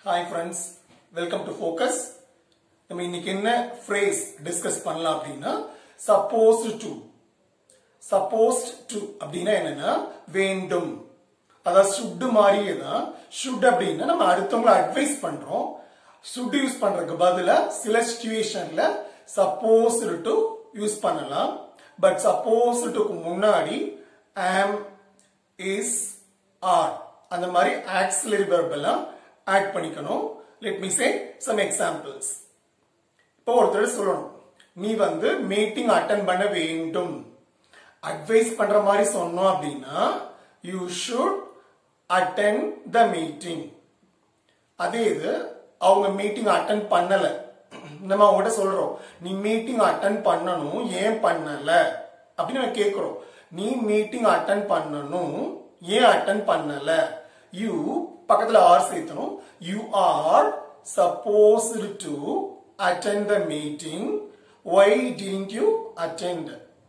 Hi friends welcome to focus நம்ம இன்னைக்கு என்ன ஃப்ரேஸ் டிஸ்கஸ் பண்ணலாம் அப்படின்னா சப்போஸ்ட் டு சப்போஸ்ட் டு அப்படின்னா என்னன்னா வேண்டும் அதாவது சுட்டு மாதிரியே தான் ஷுட் அப்படின்னா நம்ம அடுத்தவங்களை அட்வைஸ் பண்றோம் சுட் யூஸ் பண்றதுக்கு பதிலா சில சுச்சுவேஷன்ல சப்போஸ்ட் டு யூஸ் பண்ணலாம் பட் சப்போஸ் டுக்கு முன்னாடி ஆம் இஸ் ஆர் அந்த மாதிரி ஆக்சிலரி வெர்ப் எல்லாம் ஆட் பண்ணிக்கணும் let me say some examples இப்போ ஒருத்தர் சொல்லணும் நீ வந்து மீட்டிங் அட்டன் பண்ண வேண்டும் அட்வைஸ் பண்ற மாதிரி சொன்னோம் அப்படின்னா you should attend the meeting அதே இது அவங்க மீட்டிங் அட்டன் பண்ணல நம்ம அவங்ககிட்ட சொல்றோம் நீ மீட்டிங் அட்டன் பண்ணணும் ஏன் பண்ணல அப்படின்னு நம்ம கேட்கிறோம் நீ மீட்டிங் அட்டன் பண்ணணும் ஏன் அட்டன் பண்ணல யூ பக்கத்துல ஆர் சேர்த்தணும் you are supposed to attend the meeting why didn't you attend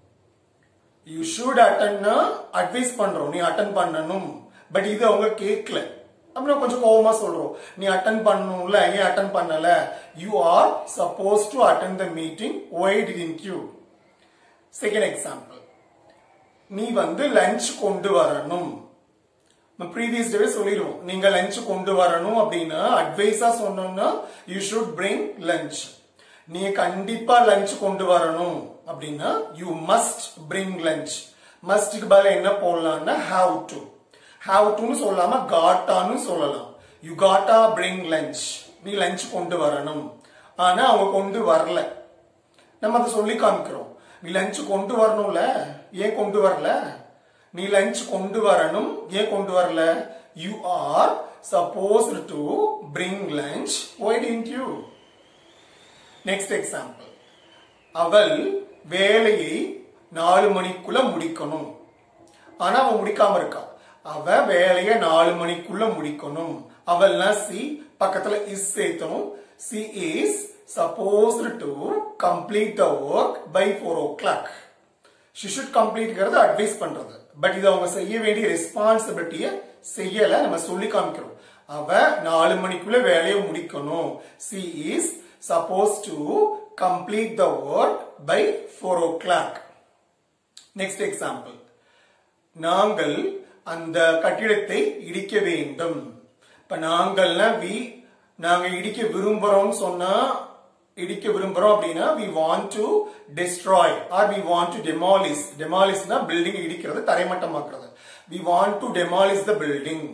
you should அட்டன்னா அட்வைஸ் பண்றோம் நீ அட்டன் பண்ணணும் பட் இது அவங்க கேட்கல அப்படின்னா கொஞ்சம் கோபமா சொல்றோம் நீ அட்டன் பண்ணணும்ல ஏன் அட்டன் பண்ணல you are suppose to attend the meeting why didn't you second example நீ வந்து லஞ்ச் கொண்டு வரணும் ப்ரீவியஸ் டேவே சொல்லிடுவோம் நீங்க லஞ்ச் கொண்டு வரணும் அப்படின்னா அட்வைஸா சொன்னோம்னா யூ ஷுட் பிரிங் லஞ்ச் நீங்க கண்டிப்பா லஞ்ச் கொண்டு வரணும் அப்படின்னா யூ மஸ்ட் பிரிங் லஞ்ச் மஸ்டுக்கு பதிலா என்ன போடலாம்னா ஹாவ் டு ஹாவ் டுன்னு சொல்லாம காட்டான்னு சொல்லலாம் யூ காட்டா பிரிங் லஞ்ச் நீ லஞ்ச் கொண்டு வரணும் ஆனா அவங்க கொண்டு வரல நம்ம அதை சொல்லி காமிக்கிறோம் நீ லஞ்ச் கொண்டு வரணும்ல ஏன் கொண்டு வரல நீ லஞ்ச் கொண்டு வரணும் ஏன் கொண்டு வரல you are suppose to bring lunch why didn't you next example அவள் வேலையை நாலு மணிக்குள்ள முடிக்கணும் ஆனா அவன் முடிக்காம இருக்கா அவ வேலையை நாலு மணிக்குள்ள முடிக்கணும் அவள்னா சி பக்கத்துல இஸ் சேர்த்தணும் she is suppose to complete the work by four o'clock she should கம்ப்ளீட்ங்கிறது அட்வைஸ் பண்றது பட் இது அவங்க செய்ய வேண்டிய ரெஸ்பான்சிபிலிட்டிய செய்யல நம்ம சொல்லி காமிக்கிறோம் அவ நாலு மணிக்குள்ள வேலையை முடிக்கணும் she is suppose to complete the work by four o'clock next example நாங்கள் அந்த கட்டிடத்தை இடிக்க வேண்டும் இப்ப நாங்கள்னா வி நாங்க இடிக்க விரும்புறோம் சொன்னா இடிக்க விரும்புறோம் அப்படின்னா we want to destroy or we want to demolish டெமாலிஸ்னா பில்டிங் இடிக்கிறது தரைமட்டமாக்குறது we want to demolish the building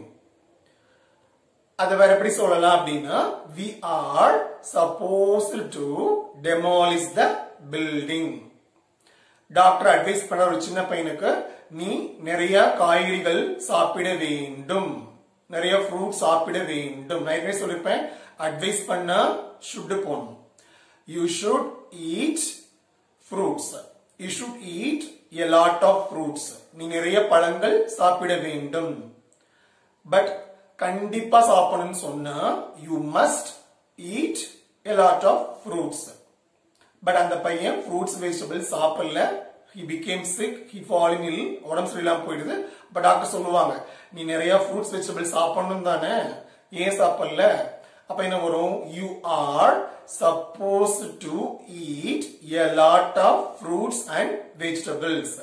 அதை வேற எப்படி சொல்லலாம் அப்படின்னா we are suppose to demolish the building doctor advice பண்ண ஒரு சின்ன பையனுக்கு நீ நிறைய காய்கறிகள் சாப்பிட வேண்டும் நிறைய ஃப்ரூட் சாப்பிட வேண்டும் நான் ஏற்கனவே சொல்லிருப்பேன் அட்வைஸ் பண்ணா ஷுட் போகணும் you should eat fruits you should eat a lot of fruits நீ நிறைய பழங்கள் சாப்பிட வேண்டும் பட் கண்டிப்பா சாப்பிடணும்னு சொன்னா you must eat a lot of fruits but அந்த பையன் ஃப்ரூட்ஸ் வெஜிடபிள்ஸ் சாப்பிடல he became sick he falling ill உடம்பு சரியில்லாம போயிடுது பட் டாக்டர் சொல்லுவாங்க நீ நிறைய ஃப்ரூட்ஸ் வெஜிடபிள்ஸ் சாப்பிடணும் தானே ஏன் சாப்பிடல அப்ப என்ன வரும் you are suppose to eat a lot of fruits and vegetables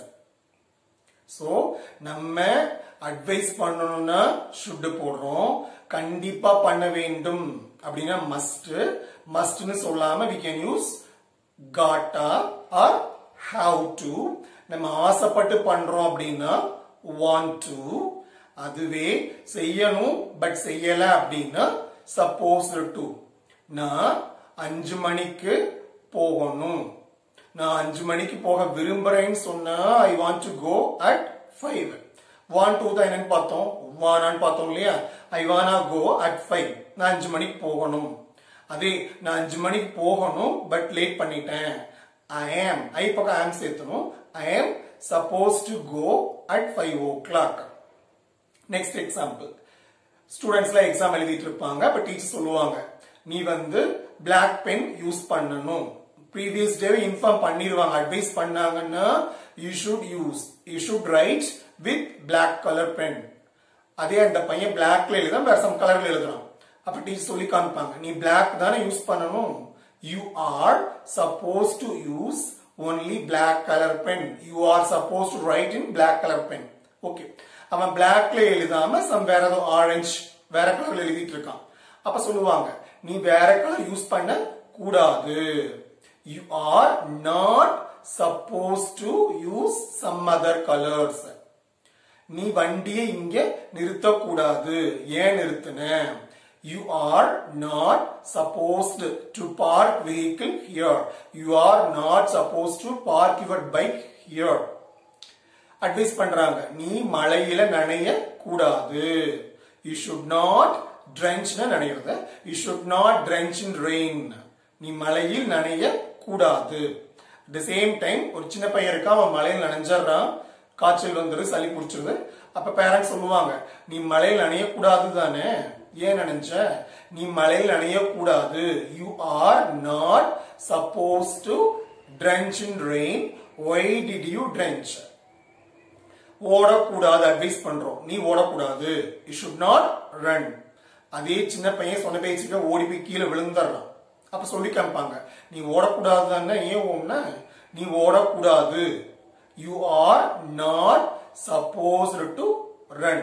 so நம்ம அட்வைஸ் பண்ணணும்னா ஷுட் போடுறோம் கண்டிப்பா பண்ண வேண்டும் அப்படின்னா மஸ்ட் மஸ்ட்னு சொல்லாம we can use gotta or have to நம்ம ஆசைப்பட்டு பண்றோம் அப்படின்னா வாண்ட் டு அதுவே செய்யணும் பட் செய்யல அப்படின்னா சப்போஸ் டு நான் அஞ்சு மணிக்கு போகணும் நான் அஞ்சு மணிக்கு போக விரும்புறேன்னு சொன்னா I want to go at five want to தான் என்னன்னு பார்த்தோம் வானான்னு பார்த்தோம் இல்லையா ஐ வானா கோ அட் ஃபைவ் நான் அஞ்சு மணிக்கு போகணும் அதே நான் அஞ்சு மணிக்கு போகணும் பட் லேட் பண்ணிட்டேன் ஐ ஆம் ஐ பக்கம் ஆம் சேர்த்தணும் I am suppose to go at five o'clock next example ஸ்டூடெண்ட்ஸ்லாம் எக்ஸாம் எழுதிட்டு இருப்பாங்க அப்ப டீச்சர் சொல்லுவாங்க நீ வந்து பிளாக் பென் யூஸ் பண்ணணும் ப்ரீவியஸ் டே இன்ஃபார்ம் பண்ணிடுவாங்க அட்வைஸ் பண்ணாங்கன்னா you should use you should write with black colour pen அதே அந்த பையன் பிளாக்ல எழுதான் வேற சம் கலர்ல எழுதுறான் அப்ப டீச்சர் சொல்லி காமிப்பாங்க நீ black தானே யூஸ் பண்ணணும் you are suppose to use only black color pen you are supposed to write in black color pen okay அவன் பிளாக்ல எழுதாம சம் வேற ஏதோ ஆரஞ்சு வேற கலர்ல எழுதிட்டு இருக்கான் அப்ப சொல்லுவாங்க நீ வேற கலர் யூஸ் பண்ண கூடாது you are not suppose to use some other colours நீ வண்டியை இங்க நிறுத்தக்கூடாது ஏன் நிறுத்தின you are not supposed to park vehicle here you are not suppose to park your bike here advice பண்றாங்க நீ மழையில நனைய கூடாது யூ ஷுட் நாட் ட்ரென்ச்னு நினைக்கிறத you should not drench in rain நீ மழையில் நனைய கூடாது த சேம் டைம் ஒரு சின்ன பையன் இருக்கான் அவன் மழையில் நனைஞ்சிடுறான் காய்ச்சல் வந்துரு சளி பிடிச்சிருது அப்ப பேரண்ட்ஸ் சொல்லுவாங்க நீ மழையில் நனைய கூடாது தானே ஏன் நினைச்ச நீ மழையில் நனைய கூடாது you are not suppose to drench in rain why did you drench ஓடக்கூடாது அட்வைஸ் பண்றோம் நீ ஓடக்கூடாது யூ ஷுட் நாட் ரன் அதே சின்ன பையன் சொன்ன பேச்சுக்க ஓடி போய் கீழே விழுந்துடுறான் அப்ப சொல்லி காமிப்பாங்க நீ ஓடக்கூடாதுன்னா ஏன் ஓடுன நீ ஓடக்கூடாது you are not supposed to run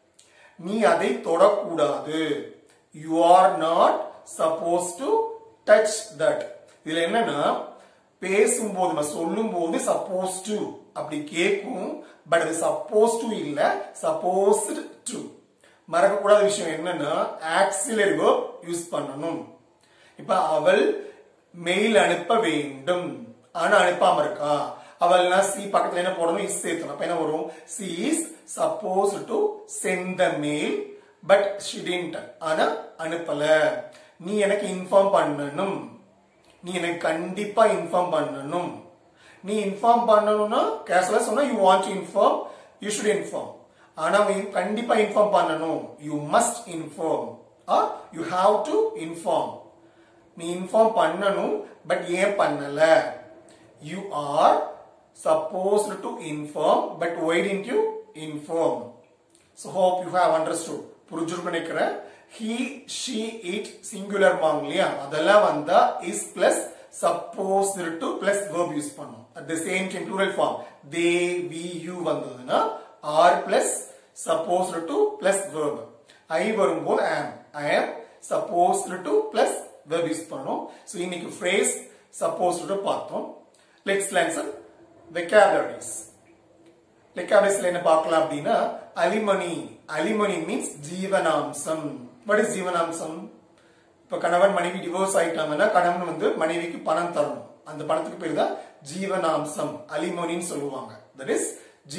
நீ அதை தொடக்கூடாது you are not suppose to touch that இதுல என்னன்னா பேசும்போது நம்ம சொல்லும் போது சப்போஸ் டு அப்படி கேட்கும் பட் அது சப்போஸ் டு இல்ல சப்போஸ்ட் டு மறக்கக்கூடாத விஷயம் என்னன்னா ஆக்சிலரி verb யூஸ் பண்ணணும் இப்ப அவள் மெயில் அனுப்ப வேண்டும் ஆனா அனுப்பாம இருக்கா அவள்னா சி பக்கத்துல என்ன போடணும் இஸ் சேர்த்தணும் அப்ப என்ன வரும் she is suppose to send the mail but she didn't ஆனா அனுப்பல நீ எனக்கு இன்ஃபார்ம் பண்ணணும் நீ எனக்கு கண்டிப்பா இன்ஃபார்ம் பண்ணணும் நீ இன்ஃபார்ம் பண்ணணும்னா கேஷுவலா சொன்னா you want to inform you should inform ஆனா நீ கண்டிப்பா இன்ஃபார்ம் பண்ணணும் you must inform or you have to inform நீ இன்ஃபார்ம் பண்ணணும் பட் ஏன் பண்ணல you are supposed to inform but why didn't you inform so hope you have understood புரிஞ்சிருக்கும் நினைக்கிறேன் ஹி ஷி இட் சிங்குலர் மாங்க இல்லையா அதெல்லாம் வந்தா is plus suppose to plus verb use பண்ணும் at the same time plural form they we you வந்ததுன்னா are plus suppose to plus verb I வரும்போது am I am suppose to plus verb use பண்ணோம் so இன்னைக்கு phrase suppose to பார்த்தோம் let's learn some vocabularies லெக்காபிஸ்ல என்ன பார்க்கலாம் அப்படின்னா alimony alimony means ஜீவனாம்சம் வாட் இஸ் ஜீவனாம்சம் இப்ப கணவன் மனைவி டிவோர்ஸ் ஆயிட்டாங்கன்னா கணவன் வந்து மனைவிக்கு பணம் தரணும் அந்த பணத்துக்கு பேர் தான் ஜீவனாம்சம் அலிமணின்னு சொல்லுவாங்க தட் இஸ்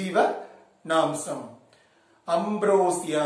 ஜீவனாம்சம் அம்ப்ரோசியா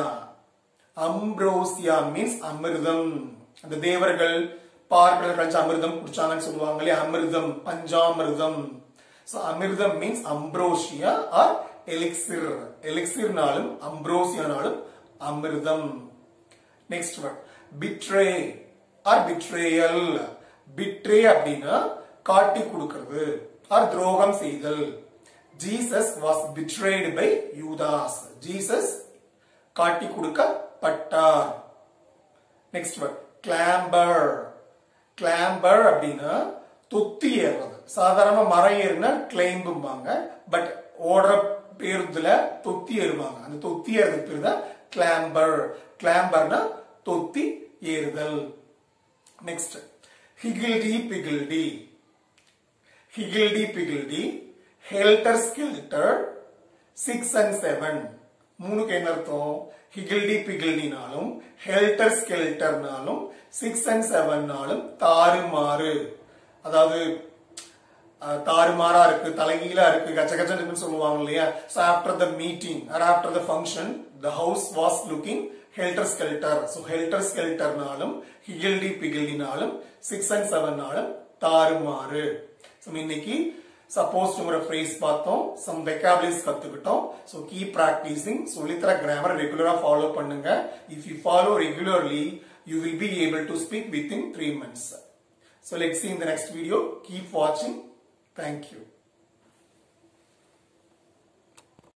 அம்ப்ரோசியா மீன்ஸ் அமிர்தம் அந்த தேவர்கள் பார்க்கடல் கழிச்சு அமிர்தம் குடிச்சாங்கன்னு சொல்லுவாங்க இல்லையா அமிர்தம் பஞ்சாமிர்தம் So அமிர்தம் மீன்ஸ் அம்ப்ரோசியா ஆர் எலிக்சிர் எலிக்சிர்னாலும் அம்ப்ரோசியானாலும் அமிர்தம் next word betray or betrayal betray அப்படின்னா காட்டி கொடுக்கிறது ஆர் துரோகம் செய்தல் Jesus was betrayed by Judas Jesus காட்டி கொடுக்கப்பட்டார் நெக்ஸ்ட் வேர்ட் கிளாம்பர் கிளாம்பர் அப்படின்னா தொத்தி ஏறுறது சாதாரண மரம் ஏறுனா கிளைம்பும்பாங்க பட் ஓடுற பேருந்துல தொத்தி ஏறுவாங்க அந்த தொத்தி ஏறதுக்கு பேர் தான் கிளாம்பர் கிளாம்பர்னா தொத்தி ஏறுதல் next higgledy piggledy higgledy piggledy helter skelter six and seven மூணுக்கு என்ன அர்த்தம் ஹிகில்டி பிகில்டினாலும் ஹெல்டர் ஸ்கெல்டர்னாலும் சிக்ஸ் அண்ட் செவன்னாலும் தாறுமாறு அதாவது அஹ், தாறுமாறா இருக்கு தலைகீழா இருக்கு கச்ச கச்சன்னு இருக்குன்னு சொல்லுவாங்க இல்லையா so after the meeting or after the function the house was looking helter skelter so helter ஸ்கெல்டர்னாலும் ஹிகில்டி பிகில்டினாலும் சிக்ஸ் அண்ட் செவன்னாலும் தாறுமாறு ஸோ இன்னைக்கு சப்போஸ்ங்கிற ஃப்ரேஸ் பார்த்தோம் சம் வெக்காபுலரிஸ் கத்துக்கிட்டோம் ஸோ கீப் ப்ராக்டிசிங் சொல்லித்தர கிராமர் ரெகுலரா ஃபாலோ பண்ணுங்க if you follow regularly you will be able to speak within three months So let's see in the next video. Keep watching. Thank you.